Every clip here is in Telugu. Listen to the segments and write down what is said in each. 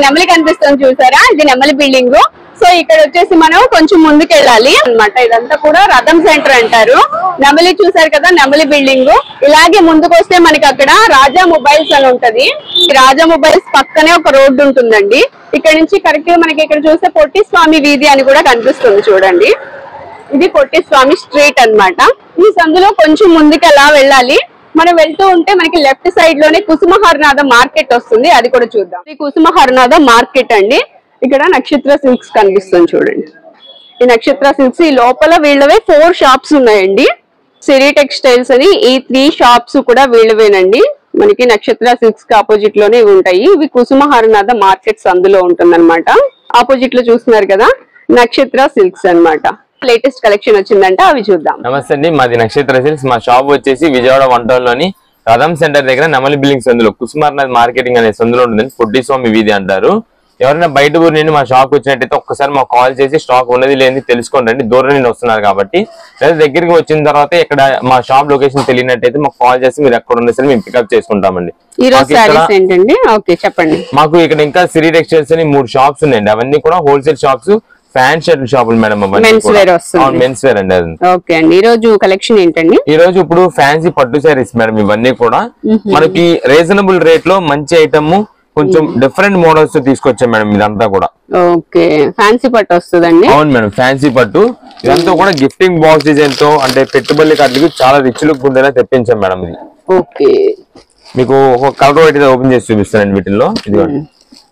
నెమలి కనిపిస్తుంది చూసారా ఇది నెమలి బిల్డింగ్ సో ఇక్కడ వచ్చేసి మనం కొంచెం ముందుకు వెళ్ళాలి అన్నమాట ఇదంతా కూడా రథం సెంటర్ అంటారు నెమలి చూసారు కదా నెమలి బిల్డింగ్ ఇలాగే ముందుకు వస్తే మనకి అక్కడ రాజా మొబైల్స్ అని ఉంటది ఈ రాజా మొబైల్స్ పక్కనే ఒక రోడ్డు ఉంటుందండి ఇక్కడ నుంచి కరెక్ట్ గా మనకి ఇక్కడ చూస్తే పొట్టి స్వామి వీధి అని కూడా కనిపిస్తుంది చూడండి ఇది పొట్టి స్వామి స్ట్రీట్ అన్నమాట ఈ సందులో కొంచెం ముందుకు ఎలా వెళ్ళాలి మనం వెళ్తూ ఉంటే మనకి లెఫ్ట్ సైడ్ లోనే కుసుమ హరినాథ మార్కెట్ వస్తుంది అది కూడా చూద్దాం ఈ కుసుమ హరినాథ మార్కెట్ అండి ఇక్కడ నక్షత్ర సిల్క్స్ కనిపిస్తుంది చూడండి ఈ నక్షత్ర సిల్క్స్ ఈ లోపల వీళ్ళవే ఫోర్ షాప్స్ ఉన్నాయండి సిరి టెక్స్టైల్స్ అని ఈ త్రీ షాప్స్ కూడా వీళ్ళవేనండి మనకి నక్షత్ర సిల్క్స్ కి ఆపోజిట్ లోనే ఇవి ఉంటాయి ఇవి కుసుమ హరినాథ మార్కెట్స్ అందులో ఉంటుందన్నమాట ఆపోజిట్ లో చూస్తున్నారు కదా నక్షత్ర సిల్క్స్ అన్నమాట లేటెస్ట్ కలెక్షన్ వచ్చిందంటే అవి చూద్దాం నమస్తే అండి మాది నక్షత్ర సిల్క్స్ మా షాప్ వచ్చేసి విజయవాడ వన్ టౌన్ లోని రథం సెంటర్ దగ్గర నెమలి బిల్డింగ్ సందులో కుసుమార్నాథ్ మార్కెటింగ్ అనే సందులో ఉంటుందండి పొట్టి స్వామి వీధి అంటారు ఎవరైనా బయట ఊరు నుండి మా షాప్ వచ్చినట్టయితే ఒక్కసారి మాకు కాల్ చేసి స్టాక్ ఉన్నది లేని తెలుసుకోండి దూరం నుండి వస్తున్నారు కాబట్టి లేదా దగ్గరికి వచ్చిన తర్వాత ఇక్కడ మా షాప్ లొకేషన్ తెలియనట్టయితే మాకు కాల్ చేసి మీరు ఎక్కడ ఉన్నా సరే మేము పికప్ చేసుకుంటామండి ఈ రోజు మాకు ఇక్కడ- శారీస్ ఏంటండి ఓకే చెప్పండి మాకు ఇక్కడ ఇంకా సిరి టెక్స్టైల్స్ అని మూడు షాప్స్ ఉన్నాయండి అవన్నీ కూడా హోల్సేల్ షాప్స్ ఫ్యాన్ షర్ట్ షాపులు మేడం Men's wear వస్తుంది. మెన్స్ వేర్ అండి అది ఓకే అండి ఈ రోజు కలెక్షన్ ఏంటండి ఈ రోజు ఇప్పుడు ఫ్యాన్సీ పట్టు శారీస్ మేడం ఇవన్నీ కూడా మనకి రీజనబుల్ రేట్ లో మంచి ఐటమ్ కొంచెం డిఫరెంట్ మోడల్స్ తీసుకొచ్చాం మేడం ఇదంతా కూడా ఓకే ఫ్యాన్సీ పట్టు వస్తుందండి అవును మేడం ఫ్యాన్సీ పట్టు ఇదంతా కూడా గిఫ్టింగ్ బాక్స్ డిజైన్ తో అంటే పెట్టుబడి కార్డులకి చాలా రిచ్ లుక్ ఉండేలా తెప్పించాం మేడం ఇది ఓకే మీకు ఒక కలర్ వైట్ ఓపెన్ చేసి చూపిస్తానండి వీటిల్లో ఇదిగోండి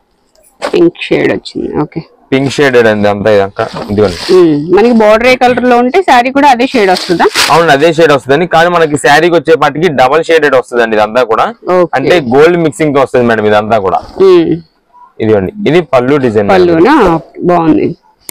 పింక్ షేడ్ వచ్చింది ఓకే పింక్ షేడెడ్ అండి అంతా ఇదంతా ఇదిగోండి మనకి బార్డర్ ఏ కలర్ లో ఉంటే శారీ కూడా అదే షేడ్ వస్తుందా అవును అదే షేడ్ వస్తుందండి కానీ మనకి శారీకి వచ్చేపాటికి డబల్ షేడెడ్ వస్తుందండి ఇదంతా కూడా Okay. అంటే గోల్డ్ మిక్సింగ్ తో వస్తుంది మేడం ఇదంతా కూడా ఉమ్, ఇదిగోండి ఇది పళ్ళు డిజైన్ పళ్ళునా బాగుంది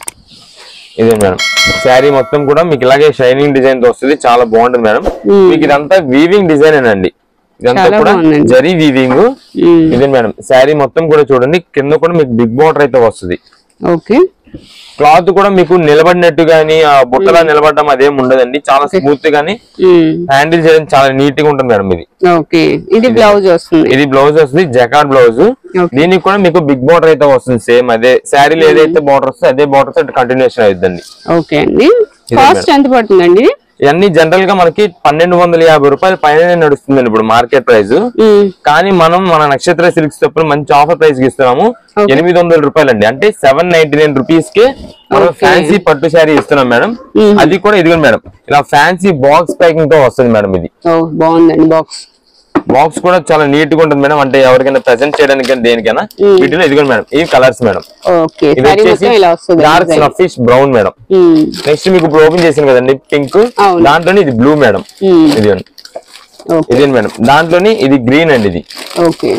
ఇదే మేడం శారీ మొత్తం కూడా మీకు ఇలాగే షైనింగ్ డిజైన్ తో వస్తుంది చాలా బాగుంటుంది మేడం మీకు ఇదంతా వీవింగ్ డిజైన్ అండి ఇదంతా చాలా కూడా బాగుందండి. జరీ వీవింగ్ ఉమ్, ఇదే మేడం శారీ మొత్తం కూడా చూడండి కింద కూడా మీకు బిగ్ బార్డర్ అయితే వస్తుంది ఓకే క్లాత్ కూడా మీకు నిలబడినట్టు గానీ ఆ బుట్టలా నిలబడడం అదేం ఉండదండి చాలా స్మూత్ గానీ ఉమ్, హ్యాండిల్ చేయడం చాలా నీట్ గా ఉంటుంది మేడం ఇది ఓకే ఇది బ్లౌజ్ వస్తుంది ఇది బ్లౌజ్ వస్తుంది జకార్డ్ బ్లౌజ్ Okay. దీనికి కూడా మీకు బిగ్ బార్డర్ అయితే వస్తుంది సేమ్ అదే శారీలో ఏదైతే బార్డర్ వస్తుంది అదే బార్డర్ కంటిన్యూషన్ అవుతుందండి ఓకే అండి కాస్ట్ ఎంత పడుతుందండి ఇది ఇవన్నీ జనరల్ గా మనకి పన్నెండు వందల యాభై రూపాయల పైన నడుస్తుందండి ఇప్పుడు మార్కెట్ ప్రైస్ ఉమ్, కానీ మనం మన నక్షత్ర సిల్క్స్ తప్పులు మంచి ఆఫర్ ప్రైస్ కి ఇస్తున్నాము Okay. ఎనిమిది వందల రూపాయలు అండి అంటే సెవెన్ నైన్టీ నైన్ రూపీస్ కి మనం Okay. ఫ్యాన్సీ పట్టు శారీ ఇస్తున్నాం మేడం Mhm. అది కూడా ఇదిగోండి మేడం ఇలా ఫ్యాన్సీ బాక్స్ ప్యాకింగ్ తో వస్తుంది మేడం ఇది ఓ బాగుందండి బాక్స్ బాక్స్ కూడా చాలా నీట్ గా ఉంటుంది మేడం అంటే ఎవరికైనా ప్రెజెంట్ చేయడానికి కానీ దేనికైనా వీటిలో ఇదిగోండి మేడం ఈ కలర్స్ మేడం ఓకే ఇది శారీ వచ్చేసి మొత్తం ఇలా వస్తుంది dark snuffish brown madam um, next మీకు ఇప్పుడు ఓపెన్ చేసింది కదండి పింక్ అవును. దాంట్లోనే ఇది బ్లూ మేడం ఉమ్, ఇది ఓకే ఇదే మేడం దాంట్లోని ఇది గ్రీన్ అండి ఇది ఓకే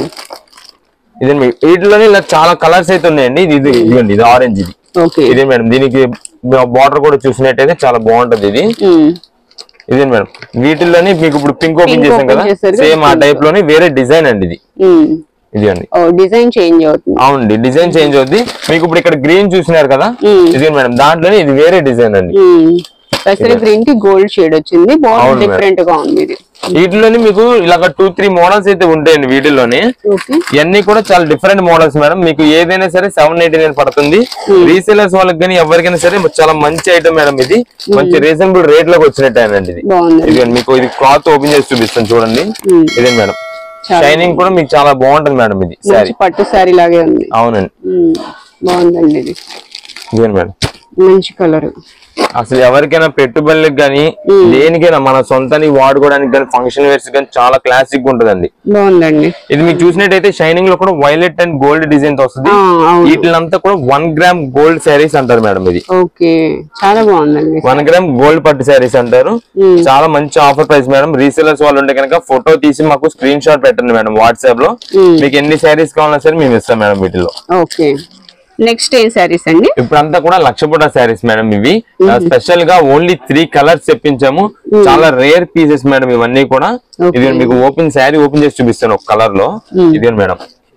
ఇదే మేడం వీటిలోనే ఇలా చాలా కలర్స్ అయితే ఉన్నాయండి ఇది ఇది ఇదిగోండి ఇది ఆరెంజ్ ఇది ఓకే ఇదే మేడం దీనికి బార్డర్ కూడా చూసినట్టయితే చాలా బాగుంటది ఇది ఉమ్, ఇదే మేడం వీటిల్లోనే మీకు ఇప్పుడు పింక్ ఓపెన్ Pink చేసాం open కదా చేశారు కదా, సేమ్ ఆ pink. టైప్ లోనే వేరే డిజైన్ అండి ఇది ఉమ్, ఇది అండి ఓ డిజైన్ చేంజ్ అవుతుంది అవునండి డిజైన్ చేంజ్ అవుద్ది మీకు ఇప్పుడు ఇక్కడ గ్రీన్ చూసినారు కదా మ్మ్. ఇది మేడం దాంట్లోనే ఇది వేరే డిజైన్ అండి పెసర గ్రీన్ కి గోల్డ్ షేడ్ వచ్చింది బాగుంది అవును మేడం. డిఫరెంట్ గా ఉంది ఇది వీటిలోని మీకు ఇలాగ టూ త్రీ మోడల్స్ అయితే ఉంటాయండి వీటిల్లోనే ఓకే ఇవన్నీ కూడా చాలా డిఫరెంట్ మోడల్స్ మేడం మీకు ఏదైనా సరే సెవెన్ ఎయిటీ నైన్ పడుతుంది రీసేలర్స్ వాళ్ళకి కానీ ఎవరికైనా సరే చాలా మంచి ఐటమ్ మేడం ఇది మంచి రీజనబుల్ రేట్ లోకి వచ్చినట్టేనండి ఇది బాగుంది ఇది మీకు ఇది క్లాత్ ఓపెన్ చేసి చూపిస్తాను చూడండి మ్మ్. ఇదే మేడం చాలా షైనింగ్ కూడా మీకు చాలా బాగుంటుంది మేడం ఇది మంచి శారీ పట్టు శారీ లాగే ఉంది అవునండి ఉమ్, బాగుందండి ఇది ఇదే మేడం మంచి కలర్ అసలు ఎవరికైనా పెట్టుబడులకు కానీ దేనికైనా మన సొంతానికి వాడుకోవడానికి కానీ ఫంక్షన్ వేర్స్ కానీ చాలా క్లాసిక్ ఉంటుందండి బాగుందండి ఇది మీకు చూసినట్టయితే షైనింగ్ లో కూడా వైలెట్ అండ్ గోల్డ్ డిజైన్ తో వస్తుంది ఆ, అవును వీటిలంతా కూడా వన్ గ్రామ్ గోల్డ్ శారీస్ అంటారు మేడం ఇది ఓకే చాలా బాగుందండి వన్ గ్రామ్ గోల్డ్ పట్టు శారీస్ అంటారు మ్మ్. చాలా మంచి ఆఫర్ ప్రైస్ మేడం రీసేలర్స్ వాళ్ళు ఉంటే కనుక ఫోటో తీసి మాకు స్క్రీన్ షాట్ పెట్టండి మేడం వాట్సాప్ లో మ్మ్. మీకు ఎన్ని శారీస్ కావాలన్నా సరే మేము ఇస్తాం మేడం వీటిలో ఓకే నెక్స్ట్ ఏం శారీస్ అండి ఇప్పుడంతా కూడా లక్షపుట శారీస్ మేడం ఇవి స్పెషల్ గా ఓన్లీ త్రీ కలర్స్ తెప్పించాము చాలా రేర్ పీసెస్ మేడం ఇవన్నీ కూడా Okay. ఇది మీకు ఓపెన్ శారీ ఓపెన్ చేసి చూపిస్తాను ఒక కలర్ లో ఇది మేడం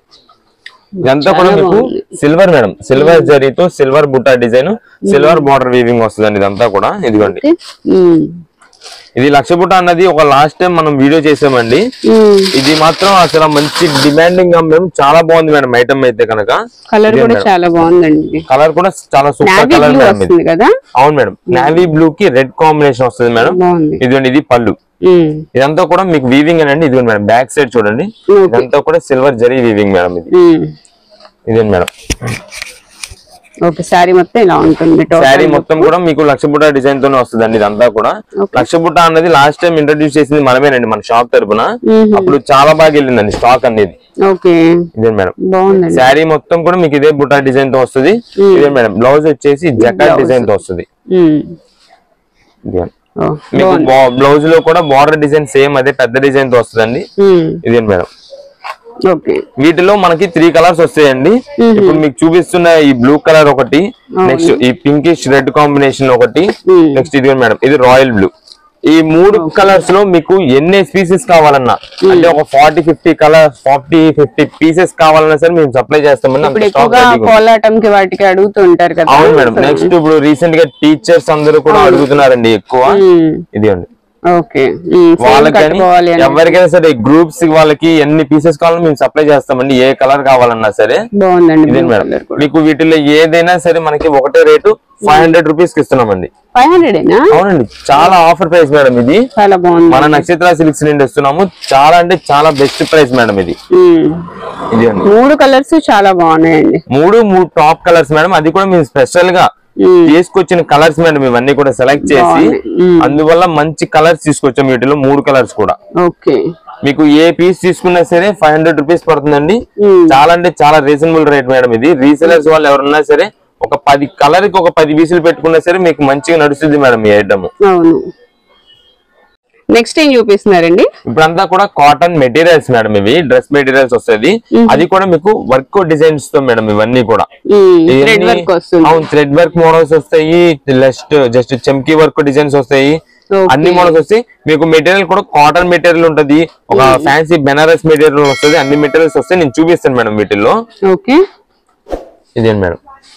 ఇదంతా కూడా చాలా మీకు బాగుంది. సిల్వర్ మేడం సిల్వర్ జరీతో సిల్వర్ బుట్టా డిజైన్ సిల్వర్ బార్డర్ వీవింగ్ వస్తుందండి ఇదంతా కూడా ఇదిగోండి ఓకే ఉమ్, ఇది లక్ష బుట్ట అన్నది ఒక లాస్ట్ టైం మనం వీడియో చేసామండి ఇది మాత్రం అసలు మంచి డిమాండింగ్ గా మేము చాలా బాగుంది మేడం ఐటమ్ అయితే కనుక కలర్ కూడా చాలా బాగుందండి ఇది కలర్ కూడా చాలా super navy colour blue madam ఇది వస్తుంది కదా అవును మేడం నావీ బ్లూ కి రెడ్ కాంబినేషన్ వస్తుంది మేడం బాగుంది ఇదిగోండి ఇది పళ్ళు ఉమ్. ఇదంతా కూడా మీకు వీవింగ్ అండి ఇదిగోండి మేడం బ్యాక్ సైడ్ చూడండి Okay. ఇదంతా కూడా సిల్వర్ జరీ వీవింగ్ మేడం ఇది ఉమ్. ఇదేంటి మేడం ఓకే శారీ మొత్తం ఇలా ఉంటుంది total. శారీ మొత్తం కూడా మీకు లక్ష బుట్ట డిజైన్ తోనే వస్తుంది అండి ఇదంతా కూడా Okay. లక్ష బుట్ట అన్నది లాస్ట్ టైం ఇంట్రడ్యూస్ చేసింది మనమేనండి మన షాప్ తరపున మ్మ్. అప్పుడు చాలా బాగా వెళ్ళిందండి స్టాక్ అనేది ఓకే ఇదే మేడం బాగుందండి శారీ మొత్తం కూడా మీకు ఇదే బుట్ట డిజైన్ తో వస్తుంది ఇదే మేడం బ్లౌజ్ వచ్చేసి జకాట్ Blouse. డిజైన్ తో వస్తుంది ఉమ్. ఇదే. ఓ, మీకు బాగుంది బ్లౌజ్ లో కూడా బార్డర్ డిజైన్ సేమ్ అదే పెద్ద డిజైన్ తో వస్తుందండి ఉమ్. ఇదే మేడం ఓకే వీటిలో మనకి త్రీ కలర్స్ వస్తాయండి ఇప్పుడు మీకు చూపిస్తున్న ఈ బ్లూ కలర్ ఒకటి నెక్స్ట్ ఈ పింకిష్ రెడ్ కాంబినేషన్ ఒకటి Hmm. నెక్స్ట్ ఇది మేడం ఇది రాయల్ బ్లూ ఈ మూడు కలర్స్ లో మీకు ఎన్ని పీసెస్ కావాలన్నా అంటే ఒక forty fifty colour forty fifty pieces కావాలన్నా సరే మేము సప్లై చేస్తామండి ఇప్పుడు అంత స్టాక్ ఎక్కువగా రెడీగా ఉంది. కోలాటంకి వాటికి అడుగుతుంటారు కదా అవును మేడం నెక్స్ట్ ఇప్పుడు రీసెంట్ గా టీచర్స్ అందరూ కూడా అడుగుతున్నారండి ఎక్కువ ఉమ్. ఇది అండి ఓకే ఉమ్. Same వాళ్ళకని కట్టుకోవాలి అని ఎవరికైనా సరే గ్రూప్స్ వాళ్ళకి ఎన్ని పీసెస్ కావాలన్నా మేము సప్లై చేస్తామండి ఏ కలర్ కావాలన్నా సరే బాగుందండి ఇదే మేడం మీకు వీటిలో ఏదైనా సరే మనకి ఒకటే రేటు ఫైవ్ హండ్రెడ్ రూపీస్ కి ఇస్తున్నామండి ఫైవ్ హండ్రెడ్ ఏనా అవునండి చాలా ఆఫర్ ప్రైస్ మేడం ఇది చాలా బాగుంది మన నక్షత్ర సిల్క్స్ నుండి ఇస్తున్నాము చాలా అంటే చాలా బెస్ట్ ప్రైస్ మేడం ఇది ఉమ్. ఇది అండి మూడు కలర్స్ చాలా బాగున్నాయండి మూడు మూడు టాప్ కలర్స్ మేడం అది కూడా మేము స్పెషల్ గా ఉమ్. తీసుకొచ్చిన కలర్స్ మేడం ఇవన్నీ కూడా సెలెక్ట్ చేసి బాగున్నాయి. ఉమ్. అందువల్ల మంచి కలర్స్ తీసుకొచ్చాం వీటిలో మూడు కలర్స్ కూడా ఓకే మీకు ఏ పీస్ తీసుకున్నా సరే ఫైవ్ హండ్రెడ్ రూపీస్ పడుతుందండి ఉమ్. చాలా అంటే చాలా రీజనబుల్ రేట్ మేడం ఇది రీసెలర్స్ వాళ్ళు ఎవరున్నా సరే ఒక పది కలర్ కి ఒక పది పీసులు పెట్టుకున్నా సరే మీకు మంచిగా నడుస్తుంది మేడం ఈ ఐటమ్ అవును నెక్స్ట్ ఏం చూపిస్తున్నారండి ఇప్పుడంతా కూడా కాటన్ మెటీరియల్స్ మేడం ఇవి డ్రెస్ మెటీరియల్స్ వస్తుంది అది కూడా మీకు వర్క్ డిజైన్స్ తో మేడం ఇవన్నీ కూడా థ్రెడ్ ఇవన్నీ- వర్క్ వస్తుంది అవును థ్రెడ్ వర్క్ మోడల్స్ వస్తాయి జస్ట్ జస్ట్ చెంకీ వర్క్ డిజైన్స్ వస్తాయి Okay. అన్ని మోడల్స్ వస్తాయి మీకు మెటీరియల్ కూడా కాటన్ మెటీరియల్ ఉంటది ఒక ఫ్యాన్సీ బెనారస్ మెటీరియల్ వస్తుంది అన్ని మెటీరియల్స్ వస్తాయి నేను చూపిస్తాను మేడం వీటిల్లో ఓకే ఇదేంటి మేడం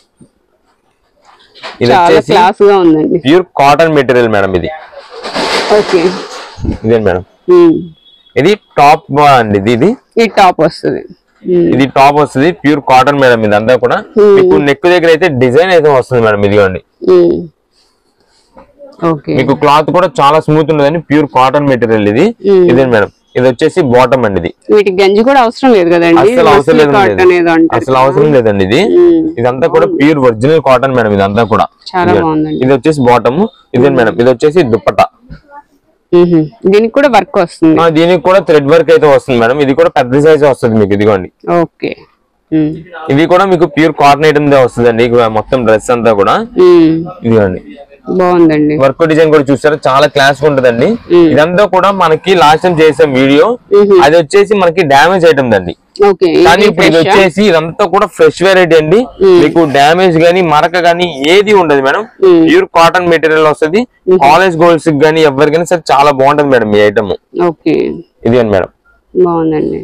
ఇది చాలా వచ్చేసి క్లాస్ గా ఉందండి ప్యూర్ కాటన్ మెటీరియల్ మేడం ఇది ఓకే ఇదేంటి మేడం ఉమ్. ఇది టాప్ అండి ఇది ఇది ఈ టాప్ వస్తుంది ఉమ్. ఇది టాప్ వస్తుంది ప్యూర్ కాటన్ మేడం ఇది అంతా కూడా మీకు నెక్ దగ్గర అయితే డిజైన్ అయితే వస్తుంది మేడం ఇదిగోండి ఉమ్. ఓకే మీకు క్లాత్ కూడా చాలా స్మూత్ ఉన్నదని ప్యూర్ కాటన్ మెటీరియల్ ఇది మ్మ్. ఇదే మేడం ఇది వచ్చేసి బాటమ్ అండి ఇది వీటికి గంజి కూడా అవసరం లేదు కదండి అసలు అవసరం మస్లిన్ లేదు కాటన్ ఏదో అంటారు అసలు అవసరం లేదండి ఇది ఉమ్. ఇదంతా కూడా ప్యూర్ ఒరిజినల్ కాటన్ మేడం ఇదంతా కూడా చాలా ఇదిగోండి. బాగుందండి ఇది వచ్చేసి బాటమ్ ఇదే మేడం ఇది వచ్చేసి దుప్పట్టా ఉహు. దీనికి కూడా వర్క్ వస్తుంది ఆ, దీనికి కూడా థ్రెడ్ వర్క్ అయితే వస్తుంది మేడం ఇది కూడా పెద్ద సైజ్ వస్తుంది మీకు ఇదిగోండి ఓకే ఉమ్. ఇది కూడా మీకు ప్యూర్ కాటన్ ఐటమ్ దే వస్తుందండి ఇక మొత్తం డ్రెస్ అంతా కూడా ఉమ్. ఇదిగోండి బాగుందండి వర్క్ డిజైన్ కూడా చూసారా చాలా క్లాస్ ఉంటదండి మ్మ్. ఇదంతా కూడా మనకి లాస్ట్ టైం చేసాం వీడియో మ్మ్. అది వచ్చేసి మనకి డ్యామేజ్ ఐటమ్ అండి ఓకే కానీ ఇది ఇప్పుడు ఇది fresh ఆ? వచ్చేసి ఇదంతా కూడా ఫ్రెష్ వెరైటీ అండి మీకు డ్యామేజ్ గానీ మరక గానీ ఏది ఉండదు madam hmm. Pure cotton material వస్తుంది కాలేజ్ గోల్డ్స్ గానీ ఎవరికైనా సరే చాలా బాగుంటది మేడం ఈ ఐటమ్ ఓకే ఇది అండి మేడం బాగుందండి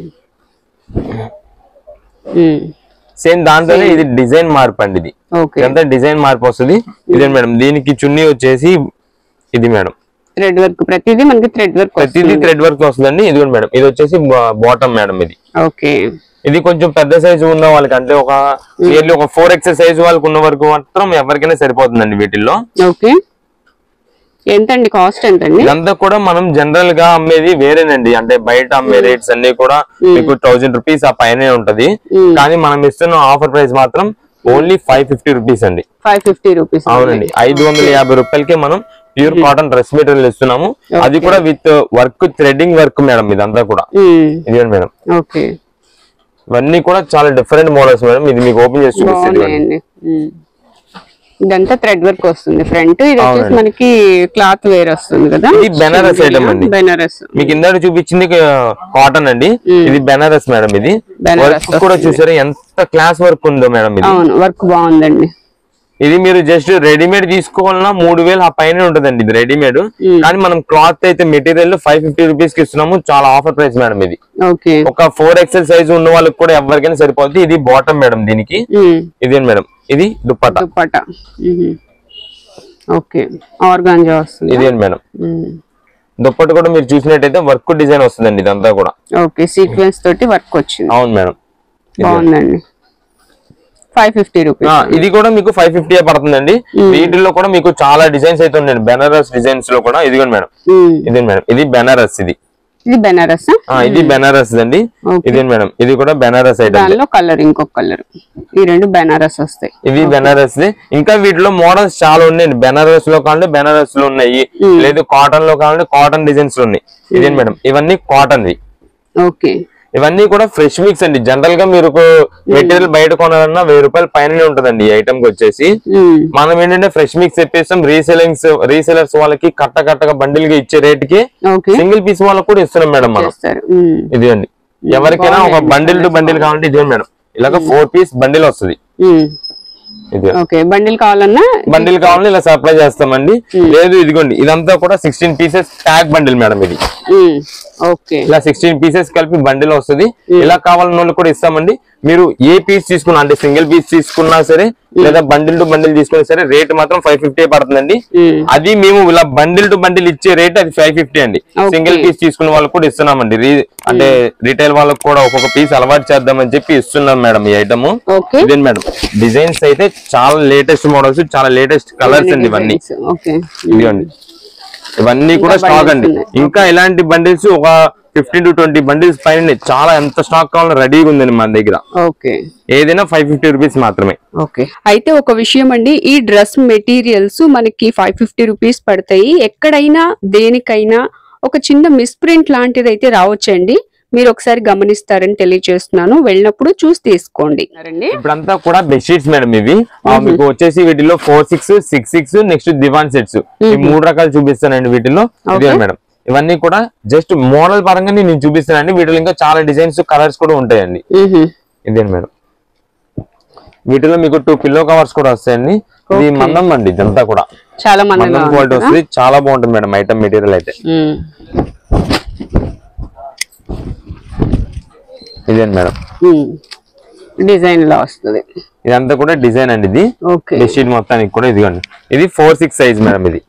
ఉమ్. సేమ్ దాంతోనే ఇది డిజైన్ మార్పు అండి ఇది ఓకే ఇదంతా డిజైన్ మార్పు వస్తుంది ఇదే మేడం దీనికి చున్నీ వచ్చేసి ఇది మేడం థ్రెడ్ వర్క్ ప్రతిదీ మనకి థ్రెడ్ వర్క్ ప్రతిదీ థ్రెడ్ వర్క్ వస్తుందండి ఇది మేడం ఇది వచ్చేసి బాటమ్ మేడం ఇది ఓకే ఇది కొంచెం పెద్ద సైజు ఉన్న వాళ్ళకి అంటే ఒక నియర్లీ ఒక ఫోర్ ఎక్స్ సైజ్ వాళ్ళకి ఉన్న వరకు మాత్రం ఎవరికైనా సరిపోతుందండి వీటిల్లో ఓకే ఎంతండి కాస్ట్ ఎంతండి ఇదంతా కూడా మనం జనరల్ గా అమ్మేది వేరేనండి అంటే బయట అమ్మే రేట్స్ అన్ని కూడా మీకు థౌజండ్ రూపీస్ ఆ పైనే ఉంటది మ్మ్. కానీ మనం ఇస్తున్న ఆఫర్ ప్రైస్ మాత్రం ఓన్లీ ఫైవ్ ఫిఫ్టీ రూపీస్ అండి ఫైవ్ ఫిఫ్టీ రూపీస్ అవునండి ఐదు వందల యాభై రూపాయలకే మనం ప్యూర్ కాటన్ డ్రెస్ మెటీరియల్ ఇస్తున్నాము అది కూడా with work threading work madam ఇదంతా కూడా ఇదే మేడం ఓకే ఇవన్నీ కూడా చాలా డిఫరెంట్ మోడల్స్ మేడం ఇది మీకు ఓపెన్ చేసి చూపిస్తుంది బాగున్నాయండి ఉమ్. ఇదంతా థ్రెడ్ వర్క్ వస్తుంది ఫ్రంట్ ఇది వచ్చేసి అవునండి. మనకి క్లాత్ వేర్ వస్తుంది కదా ఇది బెనారస్ ఐటమ్ అండి బెనారస్ మీకు ఇందాక చూపించింది కాటన్ అండి ఇది బెనారస్ మేడం ఇది బెనారస్ వర్క్ కూడా చూసారా ఎంత క్లాస్ వర్క్ ఉందో మేడం ఇది అవును వర్క్ బాగుందండి ఇది మీరు జస్ట్ రెడీమేడ్ తీసుకోవాలన్నా మూడు వేలు ఆ పైన ఉంటదండి ఇది రెడీమేడ్ కానీ మనం క్లాత్ అయితే మెటీరియల్ ఫైవ్ ఫిఫ్టీ రూపీస్ కి ఇస్తున్నాము చాలా ఆఫర్ ప్రైస్ మేడం ఇది ఓకే ఒక ఫోర్ ఎక్సెల్ సైజ్ ఉన్న వాళ్ళకి కూడా ఎవరికైనా సరిపోద్ది ఇది బాటమ్ మేడం దీనికి ఇదేంటి మేడం ఇది దుప్పట దుప్పట ఓకే ఆర్గాంజా వస్తుంది ఇదేంటి మేడం ఉమ్. దుప్పటి కూడా మీరు చూసినట్టయితే వర్క్ డిజైన్ వస్తుందండి ఇదంతా కూడా ఓకే సీక్వెన్స్ తోటి వర్క్ వచ్చింది అవును మేడం బాగుందండి ఫైవ్ ఫిఫ్టీ ఆ, రూపీస్ ఇది కూడా మీకు ఫైవ్ ఫిఫ్టీ పడుతుందండి వీటిల్లో కూడా మీకు చాలా డిజైన్స్ అయితే ఉన్నాయండి బెనారస్ డిజైన్స్ లో కూడా ఇదిగోండి మేడం ఇది మేడం ఇది బెనారస్ ఇది ఇది బెనారస్ ఆ, ఇది బెనారస్ అండి Okay. ఇది మేడం ఇది కూడా బెనారస్ ఐటమ్ దానిలో కలర్ ఇంకొక కలర్ ఈ రెండు బెనారస్ వస్తాయి ఇది బెనారస్ ది ఇంకా వీటిలో మోడల్స్ చాలా ఉన్నాయండి బెనారస్ లో కావాలంటే బెనారస్ లో ఉన్నాయి లేదు కాటన్ లో కావాలంటే కాటన్ డిజైన్స్ లో ఉన్నాయి ఇదే మేడం ఇవన్నీ కాటన్ వి ఓకే ఇవన్నీ కూడా ఫ్రెష్ మిక్స్ అండి జనరల్ గా మీరు మెటీరియల్ బయట కొనాలన్నా వెయ్యి రూపాయల పైన ఉంటదండి ఈ ఐటమ్ కి వచ్చేసి మనం ఏంటంటే ఫ్రెష్ మిక్స్ చెప్పేస్తాం రీసెలింగ్స్ రీసెలర్స్ వాళ్ళకి కట్ట కట్టగా బండిల్ గా ఇచ్చే రేట్ కి ఓకే సింగిల్ పీస్ వాళ్ళకి కూడా ఇస్తున్నాం మేడం మనం చేస్తారు ఇది అండి ఎవరికైనా ఒక బండిల్ టు బండిల్ కావాలంటే ఇదే మేడం ఇలాగ ఫోర్ పీస్ బండిల్ వస్తుంది ఇది ఓకే బండిల్ కావాలన్నా బండిల్ కావాలని ఇలా సప్లై చేస్తామండి లేదు ఇదిగోండి ఇదంతా కూడా sixteen pieces tag bundle madam ఇది ఓకే ఇలా సిక్స్టీన్ పీసెస్ కలిపి బండిల్ వస్తుంది ఇలా కావాలన్న వాళ్ళు కూడా ఇస్తామండి మీరు ఏ పీస్ తీసుకున్నా అంటే సింగిల్ పీస్ తీసుకున్నా సరే లేదా బండిల్ టు బండిల్ తీసుకున్నా సరే రేట్ మాత్రం ఫైవ్ ఫిఫ్టీ పడుతుందండి అది మేము ఇలా బండిల్ టు బండిల్ ఇచ్చే రేట్ అది ఫైవ్ ఫిఫ్టీ అండి Okay. సింగిల్ పీస్ తీసుకున్న వాళ్ళకి కూడా ఇస్తున్నామండి రీ- అంటే రీటైల్ వాళ్ళకి కూడా ఒక్కొక్క పీస్ అలవాటు చేద్దామని చెప్పి ఇస్తున్నాం మేడం ఈ ఐటమ్ ఓకే ఇదే మేడం డిజైన్స్ అయితే చాలా లేటెస్ట్ మోడల్స్ చాలా లేటెస్ట్ కలర్స్ అండి ఇవన్నీ ఓకే ఇదిగోండి ఇవన్నీ కూడా ఇంకా స్టాక్ bundles అండి ఉన్నాయి. ఇంకా ఇలాంటి బండిల్స్ ఒక ఫిఫ్టీన్ టు ట్వంటీ బండిల్స్ పైన ఉన్నాయి. చాలా ఎంత స్టాక్ కావాలో రెడీగా ఉందండి మన దగ్గర ఓకే ఏదైనా ఫైవ్ ఫిఫ్టీ రూపీస్ మాత్రమే ఓకే అయితే ఒక విషయం అండి ఈ డ్రెస్ మెటీరియల్స్ మనకి ఫైవ్ ఫిఫ్టీ రూపీస్ పడతాయి ఎక్కడైనా దేనికైనా ఒక చిన్న మిస్ప్రింట్ లాంటిది అయితే రావచ్చండి మీరు ఒకసారి గమనిస్తారని తెలియజేస్తున్నాను వెళ్ళినప్పుడు చూసి తీసుకోండి రండి ఇప్పుడంతా కూడా బెడ్షీట్స్ మేడం ఇవి ఆ, మీకు వచ్చేసి వీటిలో four six six six next divan sets ఈ మూడు రకాలు చూపిస్తానండి వీటిలో ఇదే Okay. మేడం ఇవన్నీ కూడా జస్ట్ మోడల్ పరంగా నేను చూపిస్తానండి వీటిలో ఇంకా చాలా డిజైన్స్ కలర్స్ కూడా ఉంటాయండి ఇదే మేడం వీటిలో మీకు టూ పిల్లో కవర్స్ కూడా వస్తాయండి ఇది Okay. మందం అండి ఇదంతా కూడా చాలా మంది మందం క్వాలిటీ వస్తుంది చాలా బాగుంటుంది మేడం ఐటమ్ మెటీరియల్ అయితే ఇదే మేడం డిజైన్ లా వస్తుంది ఇదంతా కూడా డిజైన్ అండి ఇది ఓకే బెడ్షీట్ మొత్తానికి కూడా ఇదిగోండి ఇది ఫోర్ సిక్స్ సైజ్ మేడం ఇది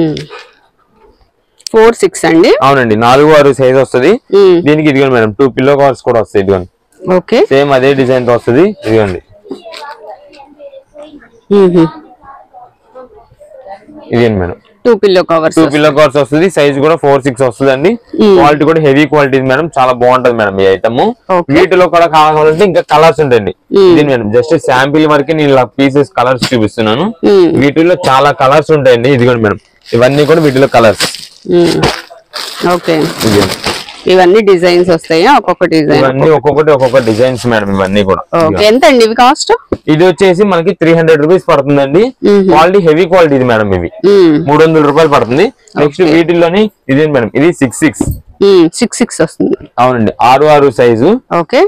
ఫోర్ సిక్స్ అండి అవునండి నాలుగు ఆరు సైజ్ వస్తుంది మ్మ్. దీనికి ఇదిగోండి మేడం టూ పిల్లో కవర్స్ కూడా వస్తాయి ఇదిగోండి ఓకే సేమ్ అదే డిజైన్ తో వస్తుంది ఇదిగోండి ఇదేంటి madam two pillow covers two pillow covers వస్తుంది సైజ్ కూడా ఫోర్ సిక్స్ వస్తుంది అండి క్వాలిటీ కూడా హెవీ క్వాలిటీ మేడం చాలా బాగుంటది మేడం ఈ ఐటమ్ Okay. వీటిలో కూడా కావాలంటే ఇంకా కలర్స్ ఉంటాయండి ఇది మేడం జస్ట్ శాంపిల్ వరకు నేను ఇలా పీసెస్ కలర్స్ చూపిస్తున్నాను వీటిలో చాలా కలర్స్ ఉంటాయండి ఇదిగోండి మేడం ఇవన్నీ కూడా వీటిలో కలర్స్ ఓకే ఇవన్నీ డిజైన్స్ వస్తాయా ఒక్కొక్క డిజైన్ ఇవన్నీ ఒక్కొక్కటి ఒక్కొక్క డిజైన్స్ మేడం ఇవన్నీ కూడా ఓకే ఎంత అండి ఇవి కాస్ట్ ఇది వచ్చేసి మనకి త్రీ హండ్రెడ్ రూపీస్ పడుతుందండి క్వాలిటీ హెవీ క్వాలిటీ ఇది మేడం ఇవి మూడు వందల రూపాయలు పడుతుంది నెక్స్ట్ వీటిల్లోని ఇదే మేడం ఇది సిక్స్ సిక్స్ సిక్స్ సిక్స్ వస్తుంది అవునండి ఆరు ఆరు సైజు ఓకే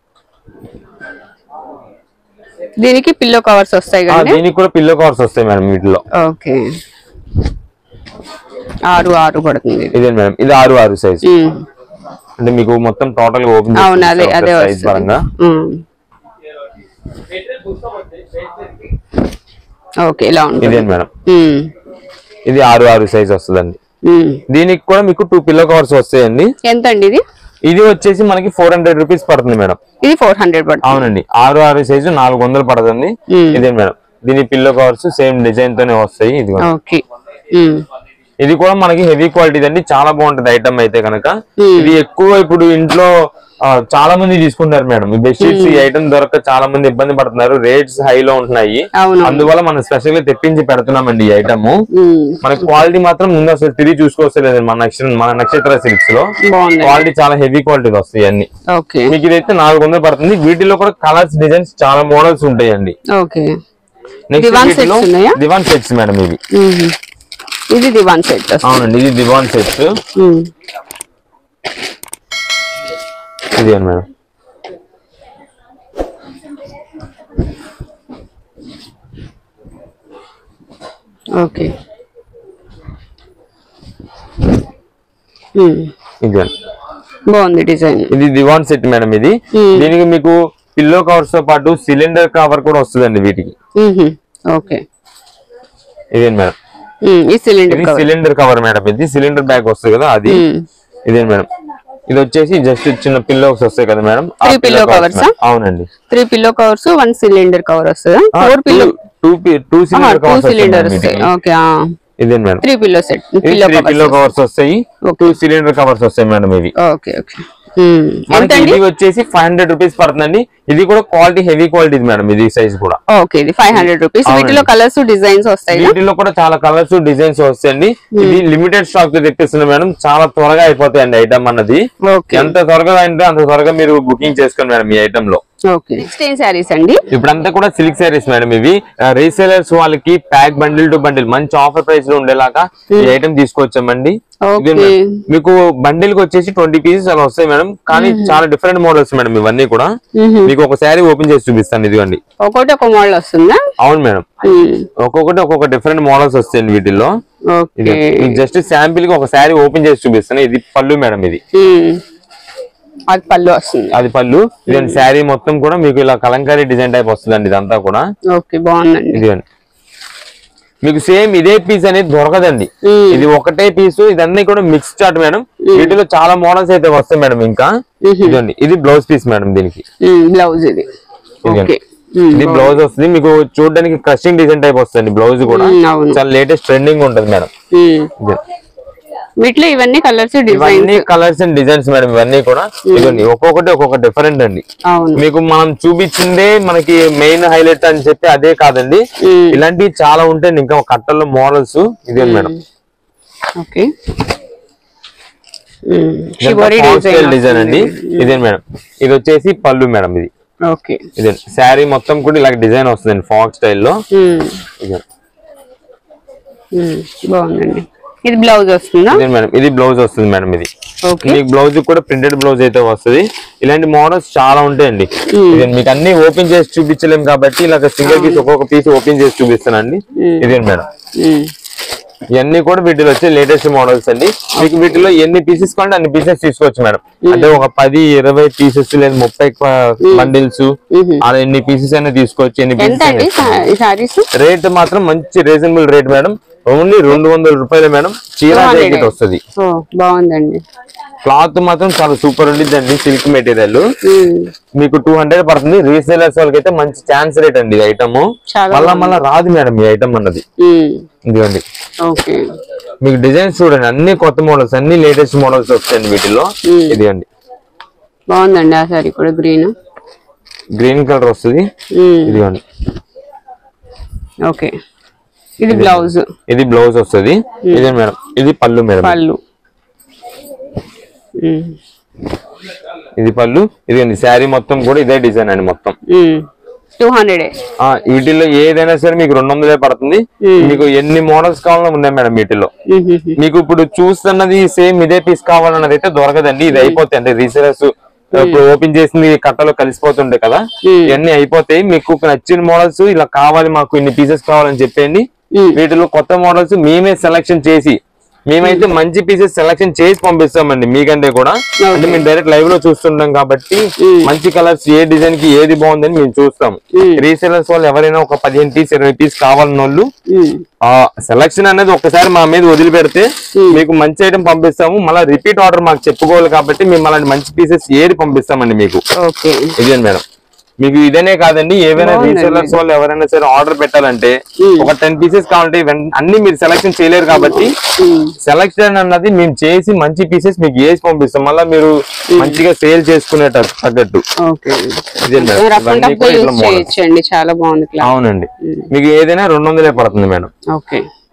దీనికి పిల్లో కవర్స్ వస్తాయి ఆ, కదండి దీనికి కూడా పిల్లో కవర్స్ వస్తాయి మేడం వీటిలో ఓకే ఆరు ఆరు పడుతుంది ఇది. ఇదే మేడం ఇది ఆరు ఆరు సైజ్ ఉమ్. అంటే మీకు మొత్తం టోటల్ గా ఓపెన్ అవును అదే అదే సైజ్ వస్తుంది పరంగా ఉమ్. ఓకే ఇలా ఇదే ఉంటుంది మేడం ఉమ్. ఇది ఆరు ఆరు సైజ్ వస్తుందండి ఉమ్. దీనికి కూడా మీకు టూ పిల్లో కవర్స్ వస్తాయండి ఎంత అండి ఇది ఇది వచ్చేసి మనకి ఫోర్ హండ్రెడ్ రూపీస్ పడుతుంది మేడం ఇది ఫోర్ హండ్రెడ్ పడుతుంది అవునండి ఆరు ఆరు సైజు నాలుగు వందలు పడుతుంది మ్మ్. ఇదే మేడం దీని పిల్లో కవర్స్ సేమ్ డిజైన్ తోనే వస్తాయి ఇది కూడా. Okay um. ఇది కూడా మనకి హెవీ క్వాలిటీ అండి చాలా బాగుంటది ఐటమ్ అయితే కనుక ఇది ఎక్కువ ఇప్పుడు ఇంట్లో ఆ, చాలా మంది తీసుకుంటారు మేడం ఈ బెడ్షీట్స్ ఈ ఐటమ్ దొరక చాలా మంది ఇబ్బంది పడుతున్నారు రేట్స్ హై లో ఉంటున్నాయి అవును అందువల్ల మనం స్పెషల్ గా తెప్పించి పెడుతున్నామండి ఈ ఐటమ్ ఉమ్. మన క్వాలిటీ మాత్రం ముందు అసలు తిరిగి చూసుకోవట్లేదు మన నక్షత్ర మన నక్షత్ర సిల్క్స్ లో బాగుంది క్వాలిటీ చాలా హెవీ క్వాలిటీ వస్తాయి అన్ని ఓకే మీకు ఇదైతే నాలుగు వందలు పడుతుంది వీటిలో కూడా కలర్స్ డిజైన్స్ చాలా మోడల్స్ ఉంటాయండి ఓకే నెక్స్ట్ దివాన్ వీటిలో sets ఉన్నాయా? దివాన్ సెట్స్ మేడం ఇవి ఉమ్. ఇది దివాన్ సెట్ అవునండి ఇది దివాన్ సెట్స్ ఇది అని మేడం ఓకే ఉమ్. ఇది అని బాగుంది డిజైన్ ఇది దివాన్ సెట్ మేడం ఇది దీనికి మీకు పిల్లో కవర్స్ తో పాటు సిలిండర్ కవర్ కూడా వస్తుందండి వీటికి ఉహు. ఓకే ఇదే మేడం ఉమ్, ఈ సిలిండర్ ఇది కవర్ సిలిండర్ కవర్ మేడం ఇది సిలిండర్ బ్యాగ్ వస్తుంది కదా అది ఇదే మేడం ఇది వచ్చేసి జస్ట్ చిన్న పిల్లోస్ వస్తాయి కదా మేడం ఆ Three pillow pillow covers covers ఆ? మేడం. అవునండి three pillow covers one cylinder cover వస్తుంది four pillow two two cylinder two covers cylinder వస్తాయి వస్తాయి ఓకే ఇదే మేడం త్రీ పిల్లో సెట్ ఇది pillow three pillow covers covers వస్తాయి టూ సిలిండర్ కవర్స్ వస్తాయి మేడం ఇవి ఓకే ఓకే ఉమ్, మనకి ఎంతండి ఇది వచ్చేసి ఫైవ్ హండ్రెడ్ రూపీస్ పడుతుందండి ఇది కూడా క్వాలిటీ హెవీ క్వాలిటీ మేడం ఇది సైజ్ కూడా ఓకే ఇది ఫైవ్ హండ్రెడ్ రూపీస్ అవునండి. వీటిలో కలర్స్ డిజైన్స్ వస్తాయి వీటిలో కూడా చాలా కలర్స్ డిజైన్స్ వస్తాయండి ఇది లిమిటెడ్ స్టాక్ తో తెప్పిస్తుంది మేడం చాలా త్వరగా అయిపోతాయండి ఐటమ్ అన్నది ఓకే ఎంత త్వరగా అంటే అంత త్వరగా మీరు బుకింగ్ చేసుకోండి మేడం ఈ ఐటమ్ లో ఓకే నెక్స్ట్ ఏం శారీస్ అండి ఇప్పుడంతా కూడా సిల్క్ సారీస్ మేడం ఇవి రీసేలర్స్ వాళ్ళకి ప్యాక్ బండిల్ టు బండిల్ మంచి ఆఫర్ ప్రైస్ లో ఉండేలాగా ఈ ఐటమ్ తీసుకొచ్చామండి ఓకే. ఇదే మేడం. మీకు బండిల్ కి వచ్చేసి ట్వంటీ పీసెస్ అలా వస్తాయి మేడం కానీ చాలా డిఫరెంట్ మోడల్స్ మేడం ఇవన్నీ కూడా మీకు ఒక శారీ ఓపెన్ చేసి చూపిస్తాను ఇదిగోండి ఒకటి ఒక మోడల్ వస్తుందా అవును మేడం ఉమ్, ఒక్కొక్కటి ఒక్కొక్క డిఫరెంట్ మోడల్స్ వస్తాయండి వీటిల్లో ఓకే జస్ట్ శాంపిల్ కి ఒక శారీ ఓపెన్ చేసి చూపిస్తాను ఇది పళ్ళు మేడం ఇది ఉమ్, అది పళ్ళు వస్తుంది అది పళ్ళు ఇది శారీ మొత్తం కూడా మీకు ఇలా కలంకారీ డిజైన్ టైప్ వస్తుందండి ఇదంతా కూడా ఓకే బాగుందండి ఇదిగోండి మీకు సేమ్ ఇదే పీస్ అనేది దొరకదండి మ్మ్. ఇది ఒకటే పీస్ ఇదన్నీ కూడా మిక్స్ చాట్ మేడం వీటిలో చాలా మోడల్స్ అయితే వస్తాయి మేడం ఇంకా ఇదండి ఇది బ్లౌజ్ పీస్ మేడం దీనికి బ్లౌజ్ ఇది ఇదిగోండి. ఓకే ఉమ్, ఇది బ్లౌజ్ వస్తుంది మీకు చూడడానికి క్రషింగ్ డిజైన్ టైప్ వస్తుంది బ్లౌజ్ కూడా ఉమ్, అవును చాలా లేటెస్ట్ ట్రెండింగ్ ఉంటది మేడం ఉమ్. ఇది. వీటిలో ఇవన్నీ కలర్స్ డిజైన్స్ ఇవన్నీ కలర్స్ అండ్ డిజైన్స్ మేడం ఇవన్నీ కూడా ఇదిగోండి ఒక్కొక్కటి ఒక్కొక్క డిఫరెంట్ అండి అవును మీకు మనం చూపించిందే మనకి మెయిన్ హైలైట్ అని చెప్పి అదే కాదండి మ్మ్. ఇలాంటివి చాలా ఉంటాయండి ఇంకా కట్టల్లో మోడల్స్ ఇదే madam okay shibori design design అండి ఇదే మేడం ఇది వచ్చేసి పళ్ళు మేడం ఇది ఓకే ఇదే శారీ మొత్తం కూడా ఇలా డిజైన్ వస్తుందండి ఫాక్ స్టైల్లో ఉమ్, ఇదే ఉమ్, బాగుందండి ఇది బ్లౌజ్ వస్తుందా ఇదే మేడం ఇది బ్లౌజ్ వస్తుంది మేడం ఇది ఓకే మీకు బ్లౌజ్ కూడా ప్రింటెడ్ బ్లౌజ్ అయితే వస్తుంది ఇలాంటి మోడల్స్ చాలా ఉంటాయండి ఇదే మీకు అన్ని ఓపెన్ చేసి చూపించలేం కాబట్టి ఇలా సింగిల్ పీస్ ఒక్కొక్క పీస్ ఓపెన్ చేసి చూపిస్తానండి ఇదే మేడం ఉమ్, ఇవన్నీ కూడా వీటిలో వచ్చే లేటెస్ట్ మోడల్స్ అండి మీకు వీటిలో ఎన్ని పీసెస్ కావాలంటే అన్ని పీసెస్ తీసుకోవచ్చు మేడం అంటే ఒక పది ఇరవై పీసెస్ లేదా ముప్పై బండిల్స్ అలా ఎన్ని పీసెస్ అయినా తీసుకోవచ్చు ఎన్ని ఎంత అండి పీసెస్ సా- ఈ సారీస్ రేట్ మాత్రం మంచి రీజనబుల్ రేట్ మేడం ఓన్లీ రెండు వందల రూపాయలు మేడం చీర 200. జాకెట్ వస్తుంది ఓ బాగుందండి క్లాత్ మాత్రం చాలా సూపర్ ఉండిద్దండి సిల్క్ మెటీరియల్ ఉమ్, మీకు టూ హండ్రెడ్ పడుతుంది రీసేలర్స్ వాళ్ళకి అయితే మంచి ఛాన్స్ రేట్ అండి ఈ ఐటమ్ చాలా మళ్ళా మళ్ళా రాదు మేడం ఈ ఐటమ్ అన్నది ఉమ్, ఇదిగోండి ఓకే మీకు డిజైన్స్ చూడండి అన్ని కొత్త మోడల్స్ అన్ని లేటెస్ట్ మోడల్స్ వస్తాయండి వీటిలో ఇదిగోండి బాగుందండి ఆ సారీ కూడా గ్రీన్ గ్రీన్ కలర్ వస్తుంది ఇదిగోండి ఓకే ఇది బ్లౌజ్ ఇది బ్లౌజ్ వస్తుంది ఇదే మేడం ఇది పళ్ళు మేడం పళ్ళు ఉమ్, ఇది పళ్ళు ఇది శారీ మొత్తం కూడా ఇదే డిజైన్ అండి మొత్తం ఉమ్, టూ హండ్రెడ్ ఆ వీటిల్లో ఏదైనా సరే మీకు రెండు వందలే పడుతుంది మీకు ఎన్ని మోడల్స్ కావాలో ఉన్నాయి మేడం వీటిలో మీకు ఇప్పుడు చూస్తున్నది సేమ్ ఇదే పీస్ కావాలన్నది అయితే దొరకదండి ఇది అయిపోతాయి అంటే రీసెలర్స్ ఇప్పుడు ఓపెన్ చేసింది కట్టలో కలిసిపోతుండే కదా ఇవన్నీ అయిపోతాయి మీకు నచ్చిన మోడల్స్ ఇలా కావాలి మాకు ఇన్ని పీసెస్ కావాలని చెప్పండి వీటిలో కొత్త మోడల్స్ మేమే సెలెక్షన్ చేసి మేమైతే మంచి పీసెస్ సెలెక్షన్ చేసి పంపిస్తామండి మీకంటే కూడా అంటే మేము డైరెక్ట్ లైవ్ లో చూస్తుంటాం కాబట్టి మంచి కలర్స్ ఏ డిజైన్ కి ఏది బాగుందని మేము చూస్తాం రీసెలర్స్ వాళ్ళు ఎవరైనా ఒక పదిహేను పీస్ ఇరవై పీస్ కావాలన్న వాళ్ళు ఆ సెలక్షన్ అనేది ఒకసారి మా మీద వదిలిపెడితే మీకు మంచి ఐటమ్ పంపిస్తాము మళ్ళీ రిపీట్ ఆర్డర్ మాకు చెప్పుకోవాలి కాబట్టి మేము అలాంటి మంచి పీసెస్ ఏది పంపిస్తామండి మీకు ఓకే ఇదే మేడం మీకు ఇదనే కాదండి ఏవైనా రీసెలర్స్ వాళ్ళు ఎవరైనా సరే ఆర్డర్ పెట్టాలంటే ఒక టెన్ పీసెస్ కావాలంటే వెన్- అన్ని మీరు సెలెక్షన్ చేయలేరు కాబట్టి సెలెక్షన్ అన్నది మేము చేసి మంచి పీసెస్ మీకు వేసి పంపిస్తాం మళ్ళీ మీరు మంచిగా సేల్ చేసుకునేటట్టు తగ్గట్టు ఓకే ఇదే మేడం రఫ్ అండ్ ఇవన్నీ టఫ్ కూడా ఇట్లా యూస్ models. చేయొచ్చండి చాలా బాగుంది క్లాత్ అవునండి మీకు ఏదైనా రెండు వందలే పడుతుంది మేడం ఓకే